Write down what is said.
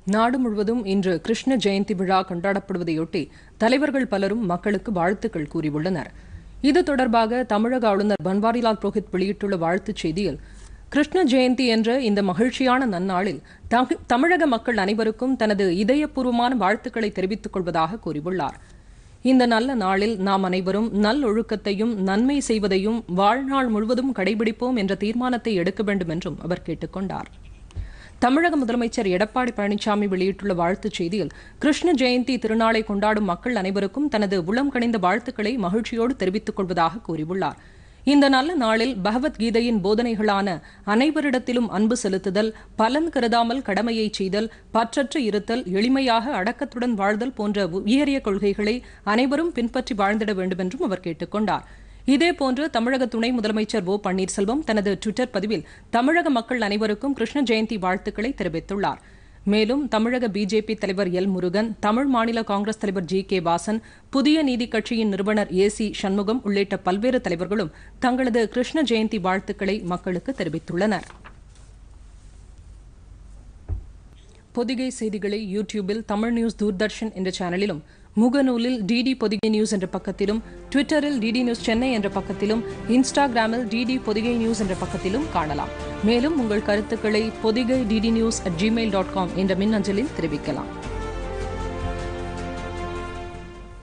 நாடு முழுவதும் இன்று கிருஷ்ண ஜெயந்தி விழா கொண்டாடப்படுவதையொட்டி தலைவர்கள் பலரும் மக்களுக்கு வாழ்த்துக்கள் கூறியுள்ளனர் இது தொடர்பாக தமிழக ஆளுநர் பன்வாரிலால் புரோஹித் வெளியிட்டுள்ள வாழ்த்துச் செய்தியில் கிருஷ்ண ஜெயந்தி என்ற இந்த மகிழ்ச்சியான நன்னாளில் தமி- தமிழக மக்கள் அனைவருக்கும் தனது இதயபூர்வமான வாழ்த்துக்களை தெரிவித்துக் கொள்வதாக கூறியுள்ளார் இந்த நல்ல நாளில் நாம் அனைவரும் நல்லொழுக்கத்தையும் நன்மை செய்வதையும் வாழ்நாள் முழுவதும் கடைபிடிப்போம் என்ற தீர்மானத்தை எடுக்க வேண்டும் என்றும் அவர் கேட்டுக்கொண்டார் தமிழக முதலமைச்சர் எடப்பாடி பழனிசாமி வெளியிட்டுள்ள வாழ்த்துச் செய்தியில் கிருஷ்ண ஜெயந்தி திருநாளை கொண்டாடும் மக்கள் அனைவருக்கும் தனது உளம் கனிந்த வாழ்த்துக்களை மகிழ்ச்சியோடு தெரிவித்துக் கொள்வதாக கூறியுள்ளார் இந்த நல்ல நாளில் பகவத்கீதையின் போதனைகளான அனைவரிடத்திலும் அன்பு செலுத்துதல் பலன் கருதாமல் கடமையை செய்தல் பற்றற்று இருத்தல் எளிமையாக அடக்கத்துடன் வாழ்தல் போன்ற உயரிய கொள்கைகளை அனைவரும் பின்பற்றி வாழ்ந்திட வேண்டும் என்றும் அவர் கேட்டுக்கொண்டார் இதேபோன்று தமிழக துணை முதலமைச்சர் ஓ பன்னீர்செல்வம் தனது டுவிட்டர் பதிவில் தமிழக மக்கள் அனைவருக்கும் கிருஷ்ண ஜெயந்தி வாழ்த்துக்களை தெரிவித்துள்ளார் மேலும் தமிழக பிஜேபி தலைவர் எல் முருகன் தமிழ் மாநில காங்கிரஸ் தலைவர் ஜி கே வாசன் புதிய நீதி கட்சியின் நிறுவனர் ஏ சி சண்முகம் உள்ளிட்ட பல்வேறு தலைவர்களும் தங்களது கிருஷ்ண ஜெயந்தி வாழ்த்துக்களை மக்களுக்கு தெரிவித்துள்ளனர் பொதிகை செய்திகளை யூடியூபில் தமிழ் நியூஸ் தூர்தர்ஷன் என்ற சேனலிலும் முகநூலில் டிடி பொதிகை நியூஸ் என்ற பக்கத்திலும் ட்விட்டரில் டிடி நியூஸ் சென்னை என்ற பக்கத்திலும் இன்ஸ்டாகிராமில் டிடி பொதிகை நியூஸ் என்ற பக்கத்திலும் காணலாம் மேலும் உங்கள் கருத்துக்களை Podhigai DD news at Gmail dot com என்ற மின்னஞ்சலில் தெரிவிக்கலாம்